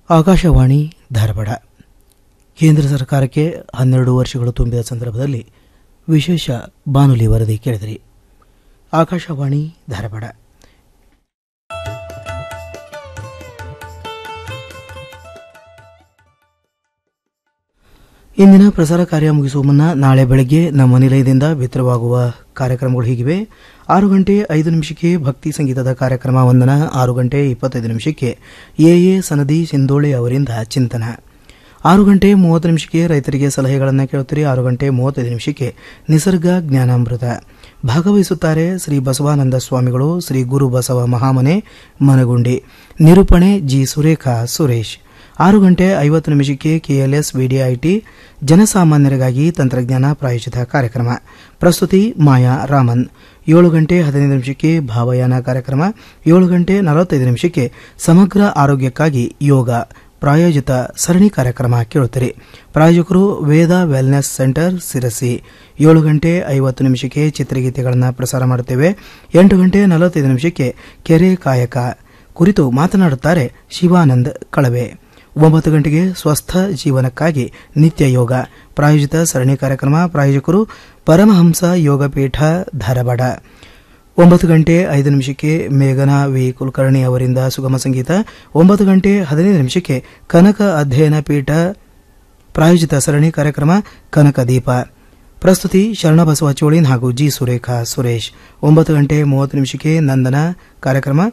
ಆಕಾಶವಾಣಿ ಧಾರವಾಡ ಕೇಂದ್ರ ಸರ್ಕಾರಕ್ಕೆ ಹನ್ನೆರಡು ವರ್ಷಗಳು ತುಂಬಿದ ಸಂದರ್ಭದಲ್ಲಿ ವಿಶೇಷ ಬಾನುಲಿ ವರದಿ ಕೇಳಿದಿರಿ ಆಕಾಶವಾಣಿ ಧಾರವಾಡ ಇಂದಿನ ಪ್ರಸಾರ ಕಾರ್ಯ ಮುಗಿಸುವ ಮುನ್ನ ನಾಳೆ ಬೆಳಗ್ಗೆ ನಮ್ಮ ನಿಲಯದಿಂದ ಬಿತ್ತರವಾಗುವ ಕಾರ್ಯಕ್ರಮಗಳು ಹೀಗಿವೆ ಆರು ಗಂಟೆ ಐದು ನಿಮಿಷಕ್ಕೆ ಭಕ್ತಿ ಸಂಗೀತದ ಕಾರ್ಯಕ್ರಮ ವಂದನ ಆರು ಗಂಟೆ ಇಪ್ಪತ್ತೈದು ನಿಮಿಷಕ್ಕೆ ಎ ಎ ಸನದಿ ಸಿಂಧೋಳೆ ಅವರಿಂದ ಚಿಂತನ ಆರು ಗಂಟೆ ಮೂವತ್ತು ನಿಮಿಷಕ್ಕೆ ರೈತರಿಗೆ ಸಲಹೆಗಳನ್ನು ಕೇಳುತ್ತೀರಿ ಆರು ಗಂಟೆ ಮೂವತ್ತೈದು ನಿಮಿಷಕ್ಕೆ ನಿಸರ್ಗ ಜ್ಞಾನಾಮೃತ ಭಾಗವಹಿಸುತ್ತಾರೆ ಶ್ರೀ ಬಸವಾನಂದ ಸ್ವಾಮಿಗಳು ಶ್ರೀ ಗುರು ಬಸವ ಮಹಾಮನೆ ಮನಗುಂಡಿ ನಿರೂಪಣೆ ಜಿ ಸುರೇಖಾ ಸುರೇಶ್ ಆರು ಗಂಟೆ ಐವತ್ತು ನಿಮಿಷಕ್ಕೆ ಕೆಎಲ್ಎಸ್ ವಿಡಿಐಟಿ ಜನಸಾಮಾನ್ಯರಿಗಾಗಿ ತಂತ್ರಜ್ಞಾನ ಪ್ರಾಯೋಜಿತ ಕಾರ್ಯಕ್ರಮ ಪ್ರಸ್ತುತಿ ಮಾಯಾ ರಾಮನ್ ಏಳು ಗಂಟೆ ಹದಿನೈದು ನಿಮಿಷಕ್ಕೆ ಭಾವಯಾನ ಕಾರ್ಯಕ್ರಮ ಏಳು ಗಂಟೆ ನಲವತ್ತೈದು ನಿಮಿಷಕ್ಕೆ ಸಮಗ್ರ ಆರೋಗ್ಯಕ್ಕಾಗಿ ಯೋಗ ಪ್ರಾಯೋಜಿತ ಸರಣಿ ಕಾರ್ಯಕ್ರಮ ಕೇಳುತ್ತೀರಿ ಪ್ರಾಯೋಜಕರು ವೇದ ವೆಲ್ನೆಸ್ ಸೆಂಟರ್ ಸಿರಸಿ ಏಳು ಗಂಟೆ ಐವತ್ತು ನಿಮಿಷಕ್ಕೆ ಚಿತ್ರಗೀತೆಗಳನ್ನು ಪ್ರಸಾರ ಮಾಡುತ್ತೇವೆ ಎಂಟು ಗಂಟೆ ನಲವತ್ತೈದು ನಿಮಿಷಕ್ಕೆ ಕೆರೆ ಕಾಯಕ ಕುರಿತು ಮಾತನಾಡುತ್ತಾರೆ ಶಿವಾನಂದ್ ಕಳವೆ ಒಂಬತ್ತು ಗಂಟೆಗೆ ಸ್ವಸ್ಥ ಜೀವನಕ್ಕಾಗಿ ನಿತ್ಯ ಯೋಗ ಪ್ರಾಯೋಜಿತ ಸರಣಿ ಕಾರ್ಯಕ್ರಮ ಪ್ರಾಯೋಜಕರು ಪರಮಹಂಸ ಯೋಗಪೀಠ ಧಾರವಾಡ ಒಂಬತ್ತು ಗಂಟೆ ಐದು ನಿಮಿಷಕ್ಕೆ ಮೇಘನಾ ವಿ ಕುಲಕರ್ಣಿ ಅವರಿಂದ ಸುಗಮ ಸಂಗೀತ ಒಂಬತ್ತು ಗಂಟೆ ಹದಿನೈದು ನಿಮಿಷಕ್ಕೆ ಕನಕ ಅಧ್ಯಯನ ಪೀಠ ಪ್ರಾಯೋಜಿತ ಸರಣಿ ಕಾರ್ಯಕ್ರಮ ಕನಕ ದೀಪ ಪ್ರಸ್ತುತಿ ಶರಣಬಸವ ಚೋಳಿನ್ ಹಾಗೂ ಜಿ ಸುರೇಖಾ ಸುರೇಶ್ ಒಂಬತ್ತು ಗಂಟೆ ಮೂವತ್ತು ನಿಮಿಷಕ್ಕೆ ನಂದನ ಕಾರ್ಯಕ್ರಮ